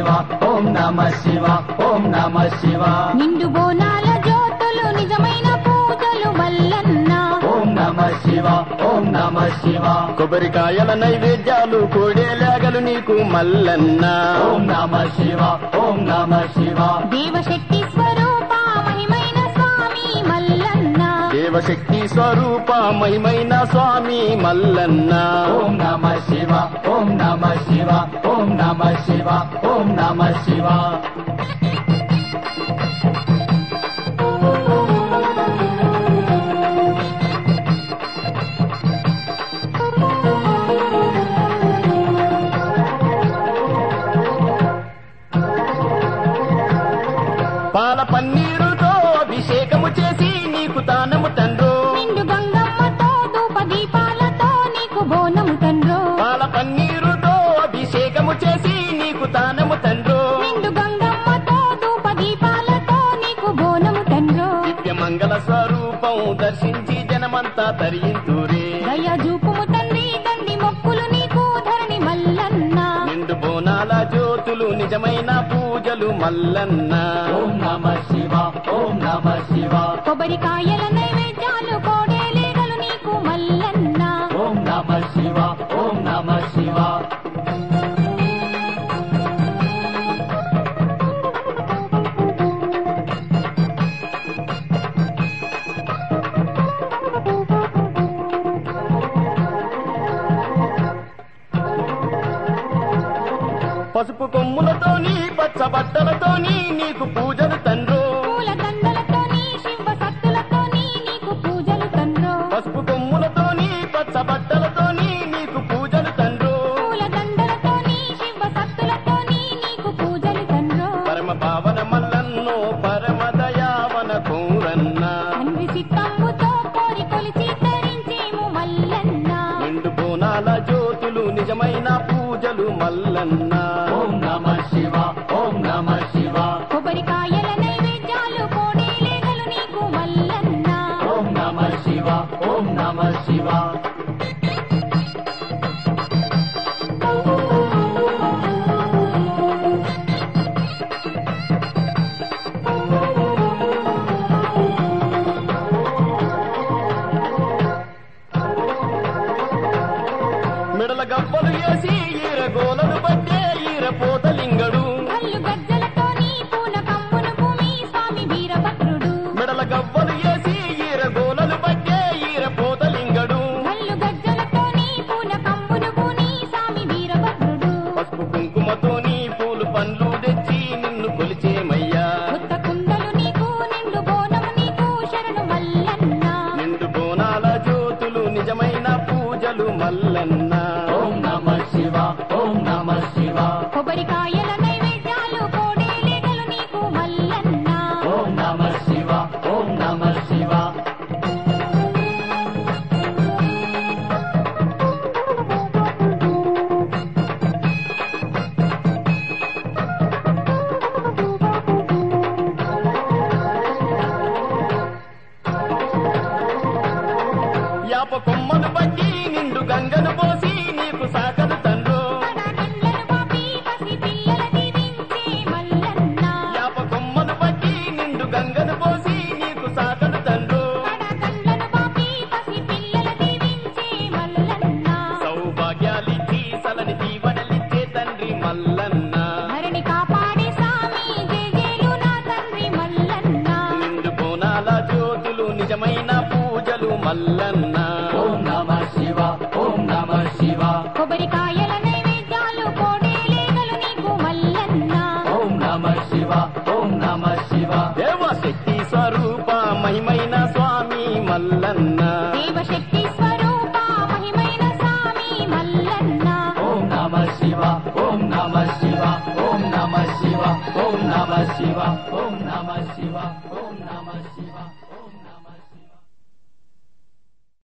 శివ ఓం నమ శివ ఓం నమ శివ నిండు బోనాల జ్యోతులు నిజమైన పూజలు మల్లన్న ఓం నమ శివ ఓం నమ శివ కొబ్బరికాయల నైవేద్యాలు కోడేలాగలు నీకు మల్లన్న ఓం నమ శివ ఓం నమ శివ దేవశక్తి స్వరూప మహిమైన స్వామి మల్లన్న దేవశక్తి స్వరూప మహిమైన స్వామి మల్లన్న ఓం నమ శివ ఓం నమ శివ ఓం నమ శివ ఓం నమ శివ పాల పన్నీరుతో అభిషేకము చేసి నీకు తానము తండ్రు నిండు గంగమ్మతో ధూప దీపాలతో నీకు బోనము తండ్రో పాల పన్నీరుతో అభిషేకము చేసి నీకు తానము తండ్రు నిండు గంగమ్మతో ధూప దీపాలతో నీకు బోనము తండ్రో దివ్య మంగళ స్వరూపం దర్శించి జనమంతా తరింతురే దయ జూపుము తండ్రి తండ్రి మొక్కులు నీకు ధరణి మల్లన్న నిండు బోనాల జ్యోతులు నిజమైన పూజలు మల్లన్న ఓం నమ శివ ఓం నమ శివ కొబ్బరికాయల నైవేద్యాలు కోడేలేగలు నీకు మల్లన్న ఓం నమ శివ ఓం నమ శివ పసుపు కొమ్ములతోని పచ్చ బట్టలతోని నీకు పూజలు తండ్రు పూల దండలతోని శివ సత్తులతోని నీకు పూజలు తండ్రో పసుపు కొమ్ములతోని పచ్చ బట్టలతోని నీకు పూజలు తండ్రు పూల దండలతోని శివ సత్తులతోని నీకు పూజలు తండ్రో పరమ పావన మల్లన్ను పరమ దయావన కూరన్న తండ్రి సిద్ధంబుతో కోరి కొలిచి తరించేము మల్లన్న నిండు బోనాల జ్యోతులు నిజమైన పూజలు మల్లన్న ఓం నమ శివ ఓం నమ శివ కొబ్బరికాయల నైవేద్యాలు కోడేలేగలు నీకు మల్లన్న ఓం నమ శివ ఓం నమ శివ మిడల గవ్వలు వేసి ఈర గోలలు పట్టే ఈర పోతలింగడు కళ్ళు గజ్జలతోని పూల కమ్మును భూమి స్వామి వీరభద్రుడు మిడల గవ్వలు వేసి ఈర గోలలు పట్టే ఈర పోతలింగడు కళ్ళు గజ్జలతోని పూల కమ్మును భూమి స్వామి వీరభద్రుడు పసుపు కుంకుమతోని పూలు పండ్లు తెచ్చి నిన్ను కొలిచేమయ్యా కొత్త కుండలు నీకు నిండు బోనము నీకు శరణు మల్లన్న నిండు బోనాల జ్యోతులు నిజమైన పూజలు మల్లన్న ఓం నమ శివ ఓం నమ శివ కొబ్బరికాయల నైవేద్యాలు కోడేలేగలు నీకు మల్లన్న ఓం నమ శివ ఓం నమ శివ యాప కొమ్మను బట్టి నిండు గంగను పోసి నీకు సాకలు తండ్రు కడగండ్లను పాపి పసి పిల్లల దీవించే మల్లన్న యాప కొమ్మను బట్టి నిండు గంగను పోసి నీకు సాకలు తండ్రు కడగండ్లను పాపి పసి పిల్లల దీవించే మల్లన్న సౌభాగ్యాలిచ్చి సలని దీవెనలిచ్చే తండ్రి మల్లన్న ధరణి కాపాడే స్వామి జేజేలు నా తండ్రి మల్లన్న నిండు బోనాల జ్యోతులు నిజమైన పూజలు మల్లన్న ఓం నమ శివ ఓం నమ శివ కొబ్బరికాయల నైవేద్యాలు కోడేలేగలు నీకు మల్లన్న ఓం నమ శివ ఓం నమ శివ దేవశక్తి స్వరూప మహిమైన స్వామి మల్లన్న దేవశక్తి స్వరూప మహిమైన స్వామి మల్లన్న ఓం నమ శివ ఓం నమ శివ ఓం నమ శివ ఓం నమ శివ ఓం నమ శివ